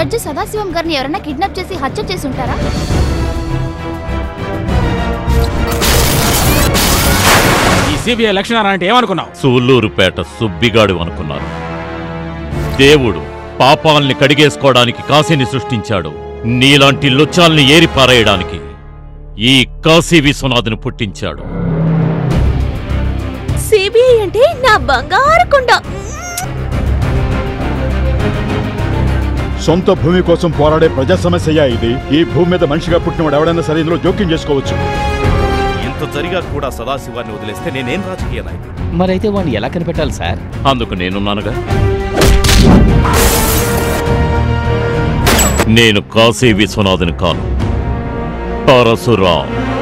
judge Sadasivam గారిని ఎవరైనా kidnap చేసి హత్య చేసి ఉంటారా ఈ సిబిఐ లక్షణాలు అంటే ఏమనుకున్నావు సూళ్ళూరుపేట సుబ్బిగాడు అనుకున్నారు దేవుడు పాపాల్ని కడిగేసుకోవడానికి కాశీని సృష్టించాడు నీలాంటి లుచ్చాల్ని ఏరిపారేయడానికి ఈ కాశీ విశ్వనాథుని పుట్టించాడు సిబిఐ అంటే నా బంగారు కొండ సొంత భూమి కోసం పోరాడే ప్రజా సమస్య ఇది ఈ భూమి మీద మనిషిగా పుట్టినవాడు ఎవడైనా సరే ఇందులో జోక్యం చేసుకోవచ్చు ఇంత జరిగా కూడా సదాశివాన్ని వదిలేస్తే నేనేం రాజకీయ నాయకుడు మరైతే వాడిని ఎలా కనిపెట్టాలి సార్ అందుకు నేనున్నానుగా నేను కాశీ విశ్వనాథుని కాను పరశురాం